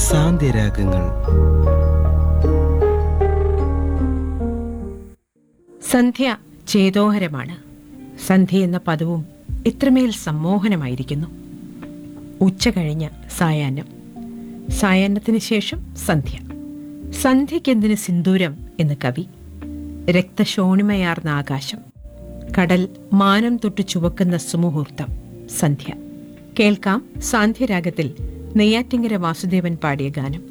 സാന്ധ്യരാഗങ്ങൾ സന്ധ്യ ചേതോഹരമാണ് സന്ധ്യ എന്ന പദവും ഇത്രമേൽ സമ്മോഹനമായിരിക്കുന്നു ഉച്ച കഴിഞ്ഞ സായാഹ്നം സായാഹ്നത്തിന് ശേഷം സന്ധ്യ സന്ധ്യയ്ക്കെന്തിന് സിന്ദൂരം എന്ന് കവി രക്തശോണിമയാർന്ന ആകാശം കടൽ മാനം തൊട്ട് ചുവക്കുന്ന സുമുഹൂർത്തം സന്ധ്യ കേൾക്കാം സാന്ധ്യരാഗത്തിൽ നെയ്യാറ്റിങ്കര വാസുദേവൻ പാടിയ ഗാനം